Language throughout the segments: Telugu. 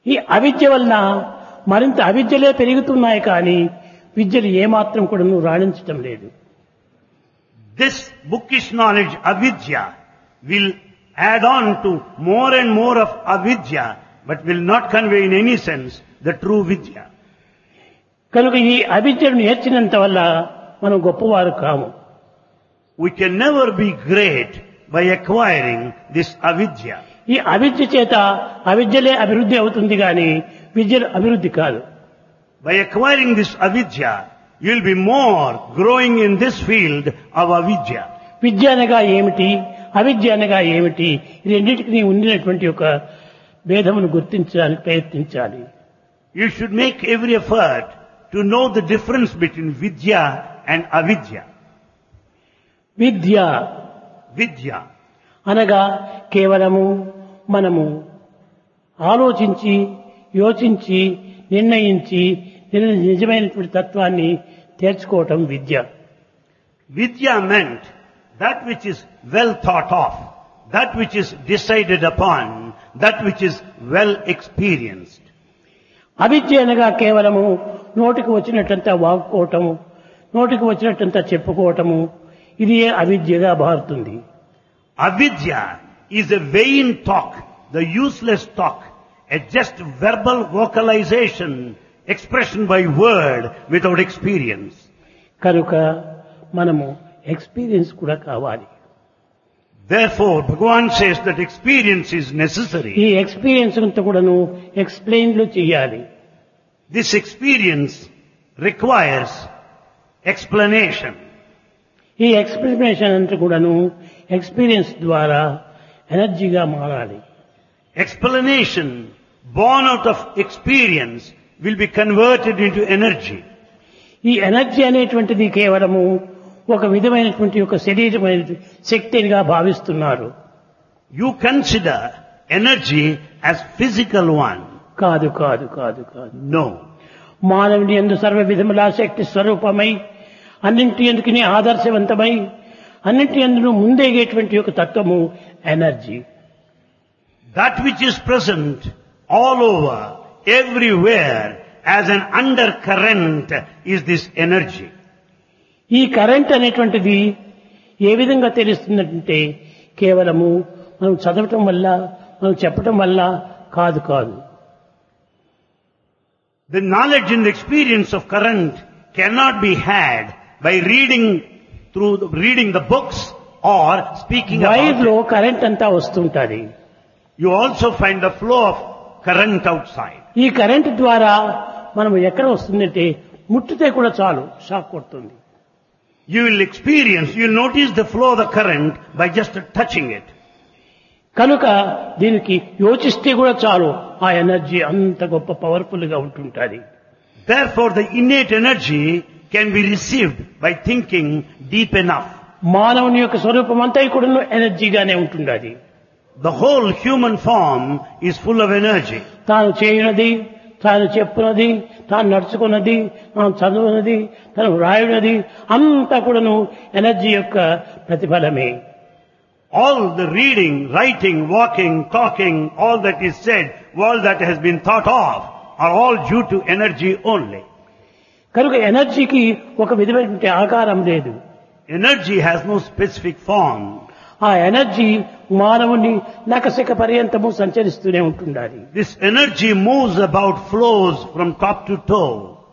ఈ అవిద్య వలన మరింత అవిద్యలే పెరుగుతున్నాయి కానీ విద్యలు ఏమాత్రం కూడా నువ్వు రాణించటం లేదు This bookish knowledge, avidya, will add on to more and more of avidya, but will not convey in any sense the true vidya. కనుక ఈ అవిద్యను నేర్చినంత వల్ల మనం గొప్పవారు కాము We can never be great by acquiring this avidya. ఈ అవిద్య చేత అవిద్యలే అభివృద్ధి అవుతుంది కానీ విద్యలు అభివృద్ధి కాదు By acquiring this avidya, you will be more growing in this field of avidya. విద్య అనగా ఏమిటి అవిద్య అనగా ఏమిటి ఈ రెండింటికి ఉండినటువంటి ఒక భేదమును గుర్తించడానికి ప్రయత్నించాలి You should make every effort to know the difference between vidya and avidya. Vidya Vidya. అనగా కేవలము మనము ఆలోచించి యోచించి నిర్ణయించి నిజ- నిజమైనటువంటి తత్వాన్ని తేర్చుకోవటం విద్య Vidya meant that which is well thought of, that which is decided upon, that which is well experienced. అవిద్య అనగా కేవలము నోటికి వచ్చినట్టంతా వాక్కోవటము నోటికి వచ్చినట్టంతా చెప్పుకోవటము ఇది అవిద్యగా మారుతుంది Avidya is a vain talk, the useless talk, a just verbal vocalization, expression by word without experience. కనుక మనము ఎక్స్పీరియన్స్ కూడా కావాలి Therefore, Bhagavan says that experience is necessary. ఈ ఎక్స్పీరియన్స్ అంతా కూడాను ఎక్స్ప్లెయిన్లు చేయాలి This experience requires explanation. ఈ ఎక్స్ప్లెనేషన్ అంతా కూడాను ఎక్స్పీరియన్స్ ద్వారా ఎనర్జీగా మారాలి Explanation born out of experience will be converted into energy. ఈ ఎనర్జీ అనేటువంటిది కేవలము ఒక విధమైనటువంటి ఒక శరీరమైన శక్తిగా భావిస్తున్నారు You consider energy as physical one. కాదు కాదు కాదు కాదు No. మానవుని ఎందు సర్వ విధముల శక్తి స్వరూపమై అన్నింటి ఎందుకుని ఆదర్శవంతమై అన్నింటి ఎందును ముందేగేటువంటి ఒక తత్వము energy That which is present all over, everywhere, as an undercurrent is this energy. ఈ కరెంట్ అనేటువంటిది ఏ విధంగా తెలుస్తుందంటే కేవలము మనం చదవటం వల్ల మనం చెప్పటం వల్ల కాదు కాదు The knowledge and experience of current cannot be had by reading through the, reading the books or speaking wire about లో it. కరెంట్ అంతా వస్తుంటది You also find the flow of current outside. ఈ కరెంట్ ద్వారా మనం ఎక్కడ వస్తుందంటే ముట్టితే కూడా చాలు షాక్ కొడుతుంది You will experience, you will notice the flow of the current by just touching it. కనుక దీనికి యోచిస్తే కూడా చాలు ఆ ఎనర్జీ అంత గొప్ప పవర్ఫుల్ గా ఉంటుంటది Therefore the innate energy can be received by thinking deep enough. మానవుని యొక్క స్వరూపం అంతా కూడా ఎనర్జీగానే ఉంటుండది The whole human form is full of energy. తాను చేయనది తాను చెప్పునది తాను నడుచుకున్నది తాను చదువునది తాను రాయునది అంతా కూడాను ఎనర్జీ యొక్క ప్రతిఫలమే All the reading, writing, walking, talking, all that is said, all that has been thought of are all due to energy only. కనుక ఎనర్జీకి ఒక విధమైనటువంటి ఆకారం లేదు Energy has no specific form. ఆ ఎనర్జీ మానవుని నకసిక పర్యంతము సంచరిస్తూనే ఉంటుండాలి This energy moves about, flows from top to toe.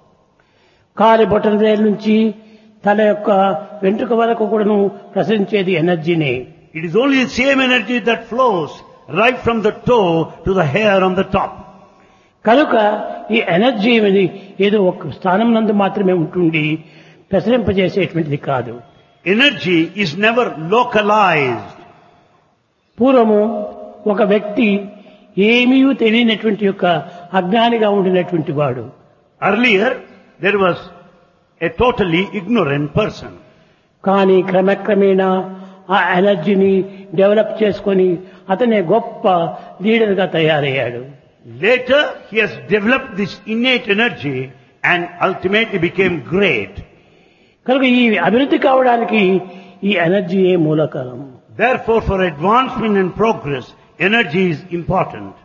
కాలి బొటన వేలు నుంచి తల యొక్క వెంట్రుక వరకు కూడాను ప్రసరించేది ఎనర్జీనే It is only the same energy that flows right from the toe to the hair on the top. కనుక ఈ ఎనర్జీ అనేది ఏదో ఒక స్థానం నందు మాత్రమే ఉంటుండి ప్రసరింపజేసేటువంటిది కాదు Energy is never localized. పూర్వము ఒక వ్యక్తి ఏమీ తెలియనటువంటి యొక్క అజ్ఞానిగా ఉండినటువంటి వాడు Earlier, there was a totally ignorant person. కానీ క్రమక్రమేణా ఆ ఎనర్జీని డెవలప్ చేసుకొని అతనే గొప్ప లీడర్గా తయారయ్యాడు Later, he has developed this innate energy and ultimately became great. కనుక ఈ అభివృద్ధి కావడానికి ఈ ఎనర్జీయే మూలకాలం Therefore, for advancement and progress, energy is important.